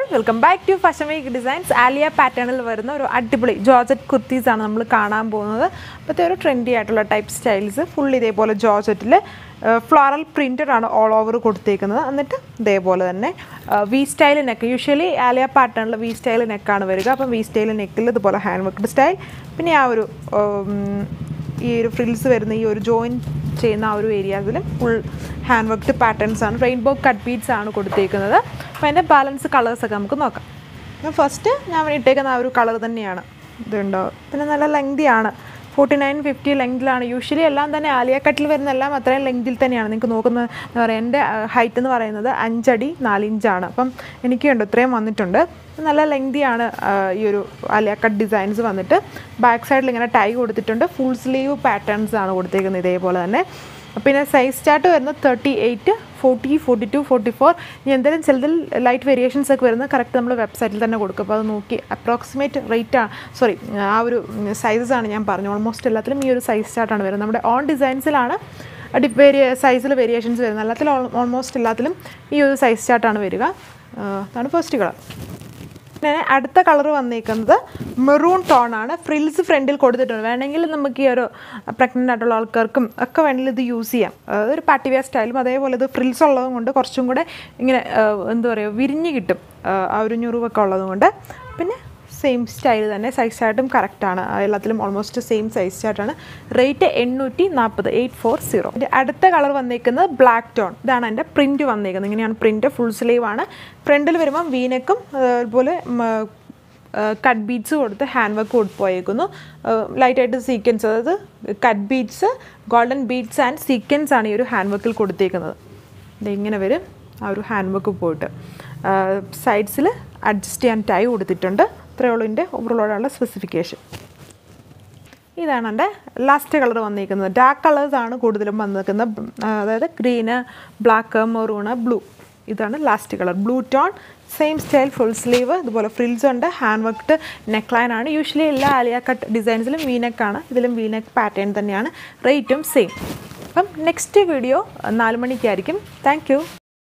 welcome back to fashion week designs Aaliya പാറ്റേണിൽ വരുന്ന ഒരു അടിപൊളി ജോർജറ്റ് കുർത്തീസ് ആണ് നമ്മൾ കാണാൻ പോകുന്നത് അപ്പോഴത്തെ ഒരു ട്രെൻഡി ആയിട്ടുള്ള ടൈപ്പ് സ്റ്റൈൽസ് ഫുൾ ഇതേപോലെ ജോർജറ്റിൽ ഫ്ലോറൽ പ്രിൻറ്റഡ് ആണ് ഓൾ ഓവർ കൊടുത്തേക്കുന്നത് എന്നിട്ട് ഇതേപോലെ തന്നെ V style neck usually Aaliya പാറ്റേണിൽ വി സ്റ്റൈൽ നെക്കാണ് വരിക അപ്പം വി സ്റ്റൈൽ നെക്കിൽ ഇതുപോലെ ഹാൻഡ് വർക്ക്ഡ് സ്റ്റൈൽ പിന്നെ ആ ഒരു ഉം, ഈ ഒരു ഫ്രിൽസ് വരുന്ന ഈ ഒരു ജോയിൻ ചെയ്യുന്ന ആ ഒരു ഏരിയാസിൽ ഫുൾ ഹാൻഡ് വർക്ക്ഡ് പാറ്റേൺസ് ആണ് റെയിൻബോ കട്ട് ബീഡ്സ് ആണ് കൊടുത്തേക്കുന്നത് അപ്പോൾ അതിൻ്റെ ബാലൻസ് കളേഴ്സൊക്കെ നമുക്ക് നോക്കാം ഫസ്റ്റ് ഞാൻ ഇട്ടേക്കുന്ന ആ ഒരു കളർ തന്നെയാണ് ഇതുണ്ടോ പിന്നെ നല്ല ലെങ്തി ആണ് ഫോർട്ടി നയൻ ഫിഫ്റ്റി ലെങ്തിലാണ് യൂഷ്വലി എല്ലാം തന്നെ ആലിയ കട്ടിൽ വരുന്ന എല്ലാം അത്രയും ലെങ്തിൽ തന്നെയാണ് നിങ്ങൾക്ക് നോക്കുന്നത് എന്താ പറയുക എൻ്റെ ഹൈറ്റ് എന്ന് പറയുന്നത് അഞ്ചടി നാലിഞ്ചാണ് അപ്പം എനിക്കുണ്ട് ഇത്രയും വന്നിട്ടുണ്ട് നല്ല ലെങ്തിയാണ് ഈ ഒരു ആലിയ കട്ട് ഡിസൈൻസ് വന്നിട്ട് ബാക്ക് സൈഡിൽ ഇങ്ങനെ ടൈ കൊടുത്തിട്ടുണ്ട് ഫുൾ സ്ലീവ് പാറ്റേൺസ് ആണ് കൊടുത്തേക്കുന്നത് ഇതേപോലെ തന്നെ പിന്നെ സൈസ് ചാർട്ട് വരുന്നത് thirty eight forty forty two forty four ഇനി എന്തെങ്കിലും ചിലതിൽ ലൈറ്റ് വേരിയേഷൻസ് ഒക്കെ വരുന്നത് കറക്റ്റ് നമ്മൾ വെബ്സൈറ്റിൽ തന്നെ കൊടുക്കും അപ്പോൾ അത് നോക്കി അപ്രോക്സിമേറ്റ് റേറ്റ് ആണ് സോറി ആ ഒരു സൈസസ് ആണ് ഞാൻ പറഞ്ഞു ഓൾമോസ്റ്റ് എല്ലാത്തിലും ഈ ഒരു സൈസ് ചാർട്ടാണ് വരുന്നത് നമ്മുടെ ഓൺ ഡിസൈൻസിലാണ് ഡി വേരിയ സൈസിൽ വേരിയേഷൻസ് വരുന്നത് എല്ലാത്തിലും ഓൾമോസ്റ്റ് എല്ലാത്തിലും ഈ ഒരു സൈസ് ചാർട്ടാണ് വരിക ആ, അതാണ് ഫസ്റ്റ് കളർ പിന്നെ അടുത്ത കളർ വന്നേക്കുന്നത് മെറൂൺ ടോൺ ആണ് ഫ്രിൽസ് ഫ്രണ്ടിൽ കൊടുത്തിട്ടുണ്ട് വേണമെങ്കിൽ നമുക്ക് ഈ ഒരു പ്രഗ്നൻ്റ് ആയിട്ടുള്ള ആൾക്കാർക്കും ഒക്കെ വേണമെങ്കിൽ ഇത് യൂസ് ചെയ്യാം അതായത് ഒരു പാർട്ടി വെയർ സ്റ്റൈലും അതേപോലെ ഇത് ഫ്രിൽസ് ഉള്ളത് കൊണ്ട് കുറച്ചും കൂടെ ഇങ്ങനെ ആ, എന്താ പറയുക വിരിഞ്ഞ് കിട്ടും ആ, ആ ഒരു ഞുറിവൊക്കെ ഉള്ളത് കൊണ്ട് പിന്നെ സെയിം സ്റ്റൈൽ തന്നെ സൈസ് ചാർട്ടും കറക്റ്റാണ് എല്ലാത്തിലും ഓൾമോസ്റ്റ് സെയിം സൈസ് ചാർട്ടാണ് റേറ്റ് എണ്ണൂറ്റി നാൽപ്പത് എയ്റ്റ് ഫോർ സീറോ അടുത്ത കളർ വന്നേക്കുന്നത് ബ്ലാക്ക് ടോൺ ഇതാണ് എൻ്റെ പ്രിൻറ്റ് വന്നേക്കുന്നത് ഇങ്ങനെയാണ് പ്രിൻറ്റ് ഫുൾ സ്ലീവ് ആണ് ഫ്രണ്ടിൽ വരുമ്പം വീനക്കും അതുപോലെ കട്ട് ബീഡ്സ് കൊടുത്ത് ഹാൻഡ് വർക്ക് കൊടുത്ത് പോയേക്കുന്നു ലൈറ്റായിട്ട് സീക്വൻസ് അതായത് cut beads golden beads and sequence ആണ് ഈ ഒരു ഹാൻഡ് വർക്കിൽ കൊടുത്തേക്കുന്നത് ഇത് ഇങ്ങനെ വരും ആ ഒരു ഹാൻഡ് വർക്ക് പോയിട്ട് സൈഡ്സിൽ അഡ്ജസ്റ്റ് ചെയ്യാൻ ടൈ കൊടുത്തിട്ടുണ്ട് ഇത്രയേ ഉള്ളൂ ഇതിൻ്റെ ഓവറോളുള്ള സ്പെസിഫിക്കേഷൻ ഇതാണ് എൻ്റെ ലാസ്റ്റ് കളർ വന്നിരിക്കുന്നത് ഡാർക്ക് കളേഴ്സ് ആണ് കൂടുതലും വന്നിരിക്കുന്നത് അതായത് ഗ്രീന് ബ്ലാക്ക് മെറൂണ് ബ്ലൂ ഇതാണ് last colour blue tone same style full sleeve ഇതുപോലെ ഫ്രിൽസ് ഉണ്ട് ഹാൻഡ് വർക്ക്ഡ് നെക്ക് ലൈൻ ആണ് യൂഷ്വലി എല്ലാ ആലിയ കട്ട് ഡിസൈൻസിലും വീനെക്കാണ് ഇതിലും വീനെക്ക് പാറ്റേൺ തന്നെയാണ് റേറ്റും സെയിം അപ്പം നെക്സ്റ്റ് വീഡിയോ നാല് മണിക്കായിരിക്കും താങ്ക്